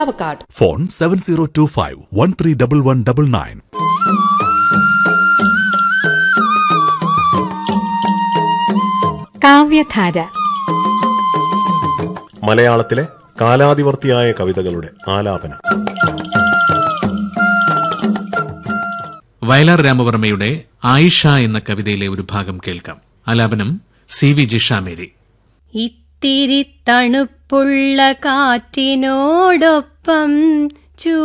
Chavakkad phone seven zero two five one three double one double nine Kavyadhara മലയാളത്തിലെ കാലാതിവർത്തിയായ കവിതകളുടെ ആലാപനം വയലാർ രാമവർമ്മയുടെ ആയിഷ എന്ന കവിതയിലെ ഒരു ഭാഗം കേൾക്കാം ആലാപനം സി വി ജിഷാമേരി ഇത്തിരി തണുപ്പുള്ള കാറ്റിനോടൊപ്പം ചൂ